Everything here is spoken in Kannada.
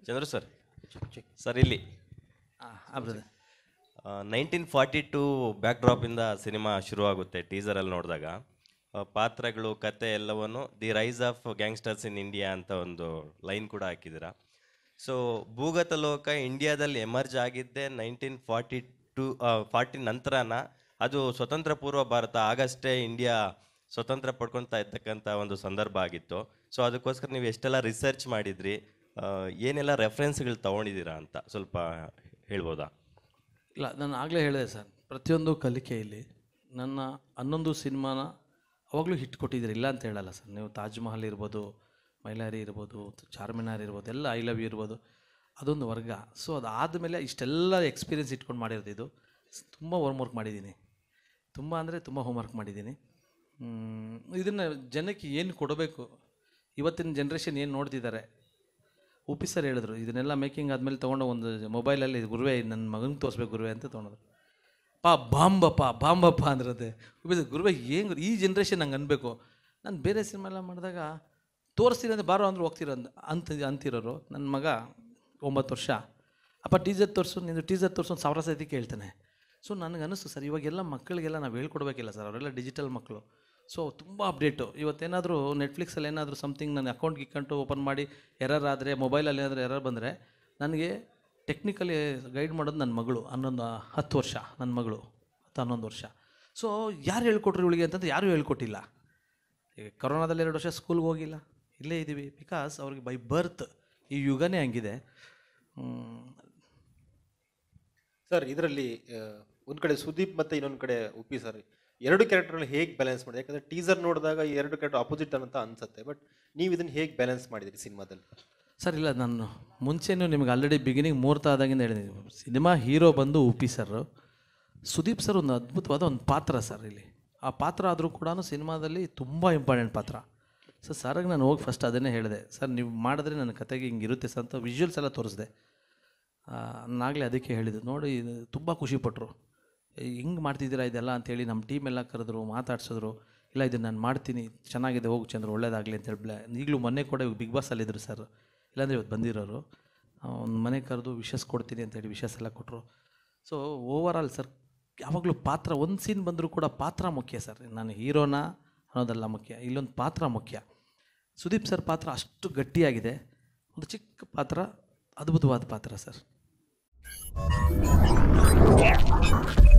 ಚಂದ್ರು ಸರ್ ಸರ್ ಇಲ್ಲಿ brother nineteen forty two back ಡ್ರಾಪಿಂದ ಸಿನಿಮಾ ಶುರುವಾಗುತ್ತೆ ಟೀಸರಲ್ಲಿ ನೋಡಿದಾಗ ಆ, ಪಾತ್ರಗಳು ಕತೆ ಎಲ್ಲವನ್ನು the rise of gangsters in India ಅಂತ ಒಂದು ಲೈನ್ ಕೂಡ ಹಾಕಿದ್ದೀರಾ ಸೊ ಭೂಗತ ಲೋಕ ಇಂಡಿಯಾದಲ್ಲಿ ಎಮರ್ಜ್ ಆಗಿದ್ದೆ ನೈನ್ಟೀನ್ ಫಾರ್ಟಿ ಟು ಫಾರ್ಟಿ ನಂತರನ ಅದು ಸ್ವತಂತ್ರ ಪೂರ್ವ ಭಾರತ ಆಗಷ್ಟೇ ಇಂಡಿಯಾ ಸ್ವತಂತ್ರ ಪಡ್ಕೊತಾ ಇರ್ತಕ್ಕಂಥ ಒಂದು ಸಂದರ್ಭ ಆಗಿತ್ತು ಸೊ ಅದಕ್ಕೋಸ್ಕರ ನೀವು ಎಷ್ಟೆಲ್ಲ ರಿಸರ್ಚ್ ಮಾಡಿದ್ರಿ ಆ, ಏನೆಲ್ಲ ರೆಫರೆನ್ಸ್ಗಳು ತೊಗೊಂಡಿದ್ದೀರಾ ಅಂತ ಸ್ವಲ್ಪ ಹೇಳ್ಬೋದಾ ಇಲ್ಲ ನಾನು ಆಗಲೇ ಹೇಳಿದೆ ಸರ್ ಪ್ರತಿಯೊಂದು ಕಲಿಕೆಯಲ್ಲಿ ನನ್ನ ಹನ್ನೊಂದು ಸಿನಿಮಾನ ಅವಾಗಲೂ ಹಿಟ್ ಕೊಟ್ಟಿದ್ದೀರಿ ಇಲ್ಲ ಅಂತ ಹೇಳಲ್ಲ ಸರ್ ನೀವು ತಾಜ್ ಮಹಲ್ ಇರ್ಬೋದು ಮೈಲಾರಿ ಇರ್ಬೋದು ಚಾರ್ಮಿನಾರ್ ಇರ್ಬೋದು ಎಲ್ಲ ಐ ಲವ್ ಯು ಇರ್ಬೋದು ಅದೊಂದು ವರ್ಗ ಸೊ ಅದಾದಮೇಲೆ ಇಷ್ಟೆಲ್ಲ ಎಕ್ಸ್ಪೀರಿಯನ್ಸ್ ಇಟ್ಕೊಂಡು ಮಾಡಿರೋದು ಇದು ತುಂಬ ವರ್ಕ್ ಮಾಡಿದ್ದೀನಿ ತುಂಬ ಅಂದರೆ ತುಂಬ ಹೋಮ್ವರ್ಕ್ ಮಾಡಿದ್ದೀನಿ ಇದನ್ನು ಜನಕ್ಕೆ ಏನು ಕೊಡಬೇಕು ಇವತ್ತಿನ ಜನ್ರೇಷನ್ ಏನು ನೋಡ್ತಿದ್ದಾರೆ ಉಪಿ ಸರ್ ಹೇಳಿದ್ರು ಇದನ್ನೆಲ್ಲ ಮೇಕಿಂಗ್ ಆದಮೇಲೆ ತೊಗೊಂಡು ಒಂದು ಮೊಬೈಲಲ್ಲಿ ಗುರುವೆ ನನ್ನ ಮಗನಿಗೆ ತೋರಿಸ್ಬೇಕು ಗುರುವೆ ಅಂತ ತೊಗೊಂಡ್ರು ಪಾ ಬಾಂಬಪ್ಪ ಬಾಂಬಪ್ಪ ಅಂದ್ರದೆ ಉಪಿ ಸರ್ ಗುರುವೆ ಏನು ಈ ಜನ್ರೇಷನ್ ನಂಗೆ ಅನ್ಬೇಕು ನಾನು ಬೇರೆ ಸಿನಿಮಾ ಎಲ್ಲ ಮಾಡಿದಾಗ ತೋರಿಸ್ತೀನಿ ಅಂದರೆ ಬಾರೋ ಅಂದ್ರೆ ಹೋಗ್ತಿರೋ ಅಂದ್- ಅಂತ ಅಂತಿರೋರು ನನ್ನ ಮಗ ಒಂಬತ್ತು ವರ್ಷ ಅಪ್ಪ ಟೀಸರ್ ತೋರಿಸು ನಿಂದು ಟೀಸರ್ ತೋರಿಸು ಒಂದು ಸಾವಿರ ಸತಿ ಕೇಳ್ತಾನೆ ಸೊ ನನಗೆ ಅನಿಸ್ತು ಸರ್ ಇವಾಗೆಲ್ಲ ಮಕ್ಕಳಿಗೆಲ್ಲ ನಾವು ಹೇಳ್ಕೊಡ್ಬೇಕಿಲ್ಲ ಸರ್ ಅವರೆಲ್ಲ ಡಿಜಿಟಲ್ ಮಕ್ಕಳು ಸೊ ತುಂಬ ಅಪ್ಡೇಟು ಇವತ್ತೇನಾದರೂ ನೆಟ್ಫ್ಲಿಕ್ಸಲ್ಲಿ ಏನಾದರೂ ಸಮಥಿಂಗ್ ನನ್ನ ಅಕೌಂಟ್ ಗಿಕ್ಕಂಟು ಓಪನ್ ಮಾಡಿ ಎರರ್ ಆದರೆ ಮೊಬೈಲಲ್ಲಿ ಏನಾದರೂ ಎರರ್ ಬಂದರೆ ನನಗೆ ಟೆಕ್ನಿಕಲಿ ಗೈಡ್ ಮಾಡೋದು ನನ್ನ ಮಗಳು ಹನ್ನೊಂದು ಹತ್ತು ವರ್ಷ ನನ್ನ ಮಗಳು ಹತ್ತು ಹನ್ನೊಂದು ವರ್ಷ ಸೊ ಯಾರು ಹೇಳ್ಕೊಟ್ರು ಇವಳಿಗೆ ಅಂತಂದ್ರೆ ಯಾರೂ ಹೇಳ್ಕೊಟ್ಟಿಲ್ಲ ಈಗ ಕೊರೋನಾದಲ್ಲಿ ಎರಡು ವರ್ಷ ಸ್ಕೂಲ್ಗೆ ಹೋಗಿಲ್ಲ ಇಲ್ಲೇ ಇದ್ದೀವಿ ಬಿಕಾಸ್ ಅವ್ರಿಗೆ ಬೈ ಬರ್ತ್ ಈ ಯುಗನೇ ಹಂಗಿದೆ ಹ್ಮ್, ಸರ್ ಇದರಲ್ಲಿ ಒಂದು ಕಡೆ ಸುದೀಪ್ ಮತ್ತೆ ಇನ್ನೊಂದು ಕಡೆ ಉಪ್ಪಿ ಸರ್ ಎರಡು ಕ್ಯಾರೆಕ್ಟರ್ಗಳು ಹೇಗೆ ಬ್ಯಾಲೆನ್ಸ್ ಮಾಡಿದೆ ಯಾಕಂದ್ರೆ ಟೀಸರ್ ನೋಡಿದಾಗ ಈ ಎರಡು ಕ್ಯಾರೆಕ್ಟರ್ ಅಪೋಸಿಟ್ ಅಂತ ಅನ್ಸುತ್ತೆ ಬಟ್ ನೀವು ಇದನ್ನ ಹೇಗೆ ಬ್ಯಾಲೆನ್ಸ್ ಮಾಡಿದಿರಿ ಸಿನಿಮಾದಲ್ಲಿ ಸರ್ ಇಲ್ಲ ನಾನು ಮುಂಚೆನೂ ನಿಮ್ಗೆ ಆಲ್ರೆಡಿ ಬಿಗಿನಿಂಗ್ ಮುಹೂರ್ತ ಆದಾಗಿಂದ ಹೇಳಿದ್ದೀನಿ ಸಿನಿಮಾ ಹೀರೋ ಬಂದು ಉಪಿ ಸರ್ ಸುದೀಪ್ ಸರ್ ಒಂದು ಅದ್ಭುತವಾದ ಒಂದು ಪಾತ್ರ ಸರ್ ಇಲ್ಲಿ ಆ ಪಾತ್ರ ಆದರೂ ಕೂಡ ಸಿನಿಮಾದಲ್ಲಿ ತುಂಬ ಇಂಪಾರ್ಟೆಂಟ್ ಪಾತ್ರ ಸರ್ ಸರ್ಗೆ ನಾನು ಹೋಗಿ ಫಸ್ಟ್ ಅದನ್ನೇ ಹೇಳಿದೆ ಸರ್ ನೀವು ಮಾಡಿದ್ರೆ ನನ್ನ ಕತೆಗೆ ಹಿಂಗೆ ಇರುತ್ತೆ ಸರ್ ಅಂತ ವಿಜುವಲ್ಸ್ ಎಲ್ಲ ತೋರಿಸಿದೆ ನಾಗಲೇ ಅದಕ್ಕೆ ಹೇಳಿದ್ದು ನೋಡಿ ಇದು ತುಂಬ ಖುಷಿಪಟ್ಟರು ಹಿಂಗೆ ಮಾಡ್ತಿದ್ದೀರಾ ಇದೆಲ್ಲ ಅಂತೇಳಿ ನಮ್ಮ ಟೀಮ್ ಎಲ್ಲ ಕರೆದ್ರು ಮಾತಾಡ್ಸಿದ್ರು ಇಲ್ಲ ಇದನ್ನು ನಾನು ಮಾಡ್ತೀನಿ ಚೆನ್ನಾಗಿದೆ ಹೋಗು ಚಂದ್ರ ಒಳ್ಳೇದಾಗಲಿ ಅಂತ ಹೇಳಿ ಈಗಲೂ ಮೊನ್ನೆ ಕೂಡ ಬಿಗ್ ಬಾಸಲ್ಲಿದ್ದರು ಸರ್ ಇಲ್ಲಾಂದರೆ ಇವತ್ತು ಬಂದಿರೋರು ಒಂದು ಮನೆ ಕರೆದು ವಿಶಸ್ ಕೊಡ್ತೀನಿ ಅಂತೇಳಿ ವಿಶಸ್ ಎಲ್ಲ ಕೊಟ್ಟರು ಸೊ ಓವರ್ ಆಲ್ ಸರ್ ಯಾವಾಗಲೂ ಪಾತ್ರ ಒಂದು ಸೀನ್ ಬಂದರೂ ಕೂಡ ಪಾತ್ರ ಮುಖ್ಯ ಸರ್ ನಾನು ಹೀರೋನ ಅನ್ನೋದಲ್ಲ ಮುಖ್ಯ ಇಲ್ಲೊಂದು ಪಾತ್ರ ಮುಖ್ಯ ಸುದೀಪ್ ಸರ್ ಪಾತ್ರ ಅಷ್ಟು ಗಟ್ಟಿಯಾಗಿದೆ ಒಂದು ಚಿಕ್ಕ ಪಾತ್ರ ಅದ್ಭುತವಾದ ಪಾತ್ರ ಸರ್